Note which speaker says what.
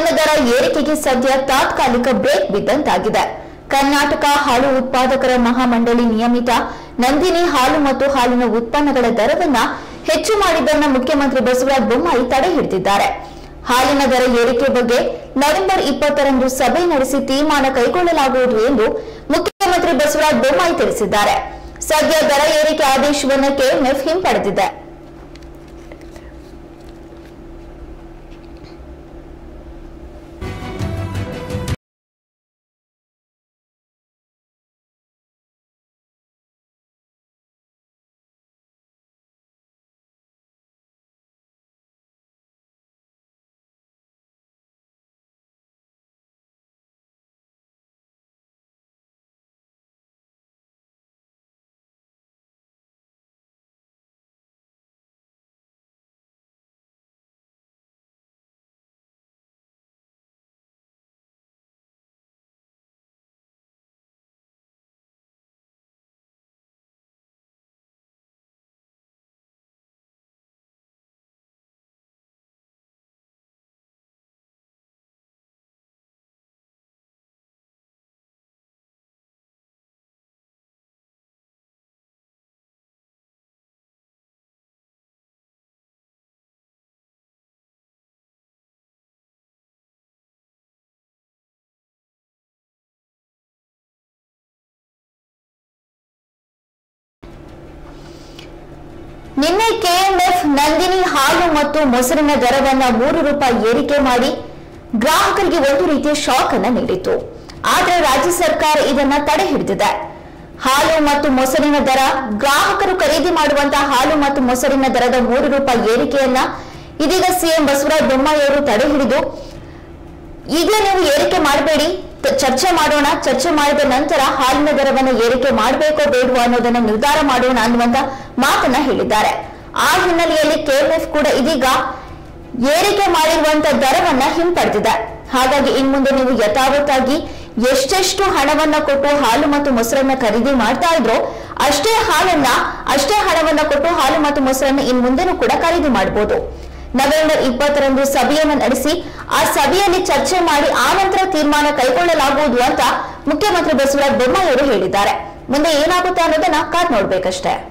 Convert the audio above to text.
Speaker 1: ದರ ಏರಿಕೆಗೆ ಸದ್ಯ ತಾತ್ಕಾಲಿಕ ಬ್ರೇಕ್ ಬಿದ್ದಂತಾಗಿದೆ ಕರ್ನಾಟಕ ಹಾಲು ಉತ್ಪಾದಕರ ಮಹಾಮಂಡಳಿ ನಿಯಮಿತ ನಂದಿನಿ ಹಾಲು ಮತ್ತು ಹಾಲಿನ ಉತ್ಪನ್ನಗಳ ದರವನ್ನ ಹೆಚ್ಚು ಮಾಡಿದ್ದನ್ನ ಮುಖ್ಯಮಂತ್ರಿ ಬಸವರಾಜ ಬೊಮ್ಮಾಯಿ ತಡೆ ಹಿಡಿದಿದ್ದಾರೆ ಹಾಲಿನ ದರ ಏರಿಕೆ ಬಗ್ಗೆ ನವೆಂಬರ್ ಇಪ್ಪತ್ತರಂದು ಸಭೆ ನಡೆಸಿ ತೀರ್ಮಾನ ಕೈಗೊಳ್ಳಲಾಗುವುದು ಎಂದು ಮುಖ್ಯಮಂತ್ರಿ ಬಸವರಾಜ ಬೊಮ್ಮಾಯಿ ತಿಳಿಸಿದ್ದಾರೆ ಸದ್ಯ ದರ ಏರಿಕೆ ಆದೇಶವನ್ನು ಕೆಎಂಎಫ್ ಹಿಂಪಡೆದಿದೆ ನಿನ್ನೆ ಕೆಎಂಎಫ್ ನಂದಿನಿ ಹಾಲು ಮತ್ತು ಮೊಸರಿನ ದರವನ್ನ ಮೂರು ರೂಪಾಯಿ ಏರಿಕೆ ಮಾಡಿ ಗ್ರಾಹಕರಿಗೆ ಒಂದು ರೀತಿಯ ಶಾಕ್ ಅನ್ನ ನೀಡಿತು ಆದರೆ ರಾಜ್ಯ ಸರ್ಕಾರ ಇದನ್ನ ತಡೆ ಹಿಡಿದಿದೆ ಹಾಲು ಮತ್ತು ಮೊಸರಿನ ದರ ಗ್ರಾಹಕರು ಖರೀದಿ ಮಾಡುವಂತಹ ಹಾಲು ಮತ್ತು ಮೊಸರಿನ ದರದ ಮೂರು ರೂಪಾಯಿ ಏರಿಕೆಯನ್ನ ಇದೀಗ ಸಿಎಂ ಬಸವರಾಜ ಬೊಮ್ಮಾಯಿ ಅವರು ತಡೆ ಹಿಡಿದು ಈಗಲೇ ನೀವು ಏರಿಕೆ ಮಾಡಬೇಡಿ ಚರ್ಚೆ ಮಾಡೋಣ ಚರ್ಚೆ ಮಾಡಿದ ನಂತರ ಹಾಲಿನ ದರವನ್ನು ಏರಿಕೆ ಮಾಡಬೇಕೋ ಬೇಡವೋ ಅನ್ನೋದನ್ನ ನಿರ್ಧಾರ ಮಾಡೋಣ ಅನ್ನುವಂತ ಮಾತನ್ನ ಹೇಳಿದ್ದಾರೆ ಆ ಹಿನ್ನೆಲೆಯಲ್ಲಿ ಕೆಎಂಎಫ್ ಕೂಡ ಇದೀಗ ಏರಿಕೆ ಮಾಡಿರುವಂತ ದರವನ್ನ ಹಿಂಪಡೆದಿದೆ ಹಾಗಾಗಿ ಇನ್ ಮುಂದೆ ನೀವು ಯಥಾವತ್ತಾಗಿ ಎಷ್ಟೆಷ್ಟು ಹಣವನ್ನ ಕೊಟ್ಟು ಹಾಲು ಮತ್ತು ಮೊಸರನ್ನ ಖರೀದಿ ಮಾಡ್ತಾ ಇದ್ರೋ ಅಷ್ಟೇ ಹಾಲನ್ನ ಅಷ್ಟೇ ಹಣವನ್ನ ಕೊಟ್ಟು ಹಾಲು ಮತ್ತು ಮೊಸರನ್ನ ಇನ್ ಮುಂದೆನೂ ಕೂಡ ಖರೀದಿ ಮಾಡಬಹುದು ನವೆಂಬರ್ ಇಪ್ಪತ್ತರಂದು ಸಭೆಯನ್ನು ನಡೆಸಿ ಆ ಸಭೆಯಲ್ಲಿ ಚರ್ಚೆ ಮಾಡಿ ಆ ನಂತರ ತೀರ್ಮಾನ ಕೈಗೊಳ್ಳಲಾಗುವುದು ಅಂತ ಮುಖ್ಯಮಂತ್ರಿ ಬಸವರಾಜ ಬೊಮ್ಮಾಯಿ ಅವರು ಹೇಳಿದ್ದಾರೆ ಮುಂದೆ ಏನಾಗುತ್ತೆ ಅನ್ನೋದನ್ನ ಕಾದ್ ನೋಡ್ಬೇಕಷ್ಟೇ